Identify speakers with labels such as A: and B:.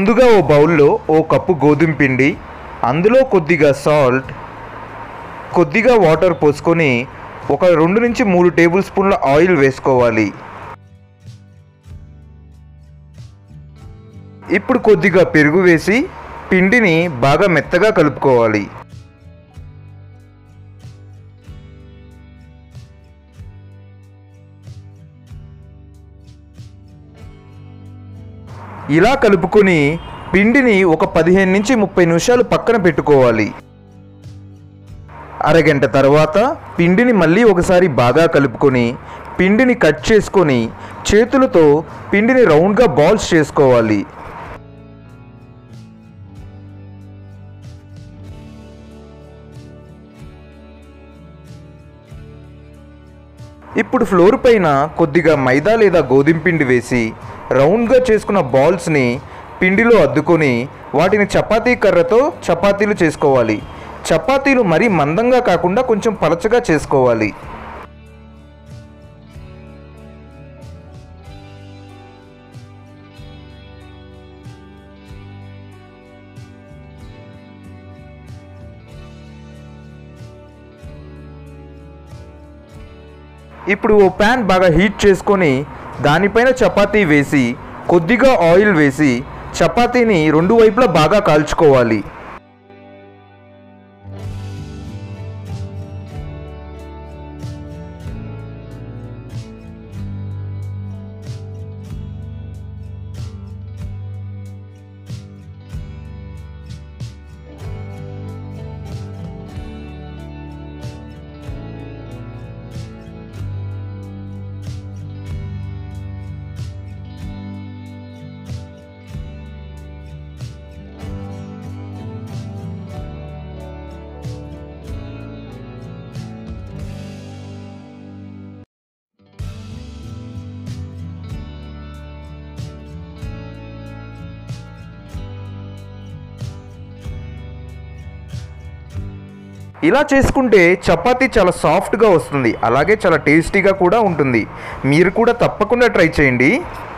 A: ముందుగా ఓ బౌల్లో ఓ కప్పు గోధుమ పిండి అందులో కొద్దిగా సాల్ట్ కొద్దిగా వాటర్ పోసుకొని ఒక రెండు నుంచి మూడు టేబుల్ స్పూన్ల ఆయిల్ వేసుకోవాలి ఇప్పుడు కొద్దిగా పెరుగు వేసి పిండిని బాగా మెత్తగా కలుపుకోవాలి ఇలా కలుపుకొని పిండిని ఒక పదిహేను నుంచి ముప్పై నిమిషాలు పక్కన పెట్టుకోవాలి అరగంట తర్వాత పిండిని మళ్ళీ ఒకసారి బాగా కలుపుకొని పిండిని కట్ చేసుకొని చేతులతో పిండిని రౌండ్గా బాల్స్ చేసుకోవాలి ఇప్పుడు ఫ్లోర్ పైన కొద్దిగా మైదా లేదా గోధుమ పిండి వేసి రౌండ్గా చేసుకున్న బాల్స్ని పిండిలో అద్దుకొని వాటిని చపాతీ కర్రతో చపాతీలు చేసుకోవాలి చపాతీలు మరీ మందంగా కాకుండా కొంచెం పలచగా చేసుకోవాలి ఇప్పుడు ఓ ప్యాన్ బాగా హీట్ చేసుకొని దానిపైన చపాతీ వేసి కొద్దిగా ఆయిల్ వేసి చపాతీని రెండు వైపులా బాగా కాల్చుకోవాలి ఇలా చేసుకుంటే చపాతీ చాలా సాఫ్ట్గా వస్తుంది అలాగే చాలా టేస్టీగా కూడా ఉంటుంది మీరు కూడా తప్పకుండా ట్రై చేయండి